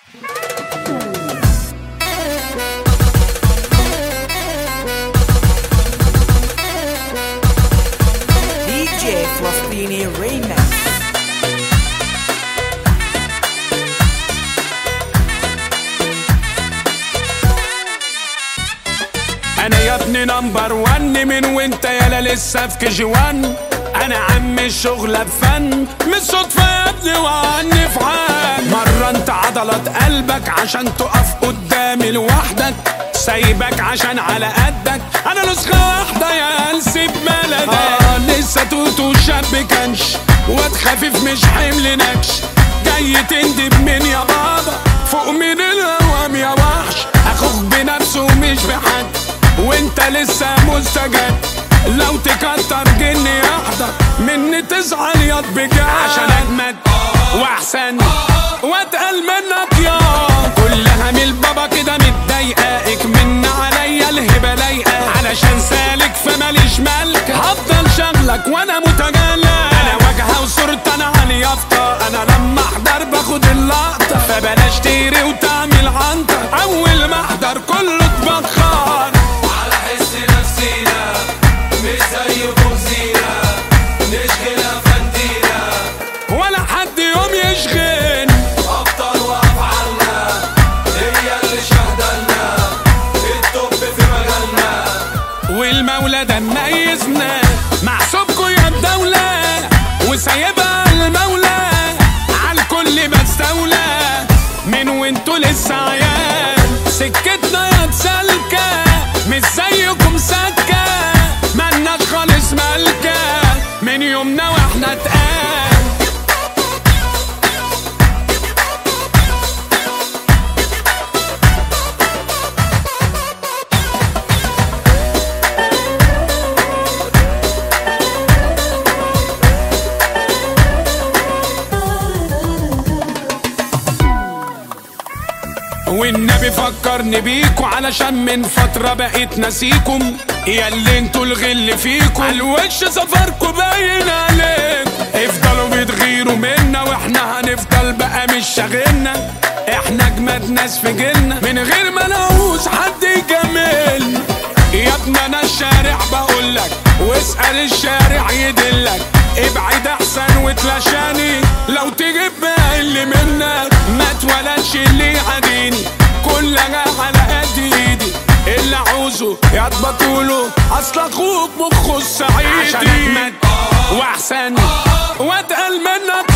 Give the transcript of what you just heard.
DJ Flostini Remix انا يا ابني نمبر ون من وانت يالا لسه في كي جي وان انا عم الشغلة بفن مش صدفة يا ابني وعني في عام مرنت عضلات قلبك عشان تقف قدامي لوحدك سايبك عشان على قدك انا نسخة واحدة يا انسب بلدك آه لسه توتو شاب كنش واد خفيف مش حمل نكش جاي تندب من يا بابا فوق من الهوام يا وحش اخوك بنفسه مش بحد وانت لسه مستجد لو تكتر جني احضر مني تزعل ياض بجد عشان اجمد واحسن واتقل منك يا كلها من البابا كده متضايقه من عليا الهبه لايقه علشان سالك فماليش ملك هفضل شغلك وانا متجلى انا واجهه وصورت انا على يافطه انا لما احضر باخد اللقطه فبلاش تيري وتعمل عنطه اول ما احضر كله اتبخر على حس نفسينا مش زيكم زينة نشغلها فندينا ولا حد يوم يشغل أبطال وأفعالنا هي اللي شهدلنا التوب في مجالنا والمولى ده ميزنا محسوبكوا يا الدولة وسايبها المولى عالكل بستولى من وانتوا لسه عيال سكتنا يا تسلكة مش زيكم سكة ملناش خالص ملكة من يومنا واحنا تقال والنبي فكرني بيكوا علشان من فترة بقيت ناسيكم يا اللي انتوا الغل فيكم عالوش سفركوا باين عليكم افضلوا بتغيروا منا واحنا هنفضل بقى مش شاغلنا احنا اجمد ناس في جيلنا من غير ما نعوز حد يجاملنا يا ابني انا الشارع بقولك واسأل الشارع يدلك ابعد احسن وتلاشاني لو تجيب بقى اللي منك ما اتولدش اللي يعاديني كلها على قد ايدي اللي عاوزه يا بطوله اصل اخوك مخه الصعيدي عشان اجمد واحسن واتقل منك